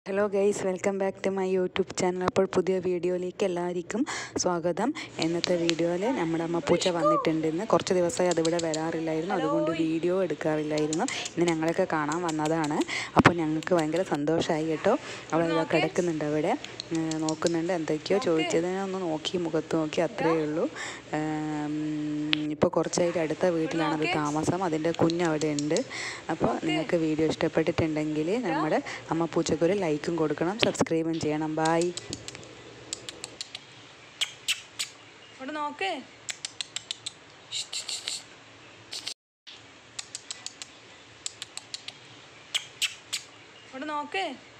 hello guys welcome back to my YouTube channel അപ്പോൾ പുതിയ വീഡിയോയിലേക്ക് എല്ലാവർക്കും സ്വാഗതം ഇന്നത്തെ വീഡിയോയിൽ നമ്മുടെ അമ്മപ്പൂച്ച വന്നിട്ടുണ്ട് ഇന്ന് കുറച്ച് ദിവസമായി അതിവിടെ വരാറില്ലായിരുന്നു അതുകൊണ്ട് വീഡിയോ എടുക്കാറില്ലായിരുന്നു ഇന്ന് ഞങ്ങളൊക്കെ കാണാൻ വന്നതാണ് അപ്പോൾ ഞങ്ങൾക്ക് ഭയങ്കര സന്തോഷമായി കേട്ടോ അവൾ ഇതാ കിടക്കുന്നുണ്ട് അവിടെ ഏർ നോക്കുന്നുണ്ട് എന്തൊക്കെയോ ചോദിച്ചതിനൊന്ന് നോക്കി മുഖത്ത് നോക്കി അത്രയേ ഉള്ളൂ ഇപ്പോൾ കുറച്ചായിട്ട് അടുത്ത വീട്ടിലാണ് അത് താമസം അതിൻ്റെ കുഞ്ഞ് അവിടെ ഉണ്ട് അപ്പോൾ നിങ്ങൾക്ക് വീഡിയോ ഇഷ്ടപ്പെട്ടിട്ടുണ്ടെങ്കിൽ നമ്മുടെ അമ്മ പൂച്ചക്കൊരു ലൈക്കും കൊടുക്കണം സബ്സ്ക്രൈബും ചെയ്യണം ബായ് ഇവിടെ നോക്ക് ഇവിടെ നോക്ക്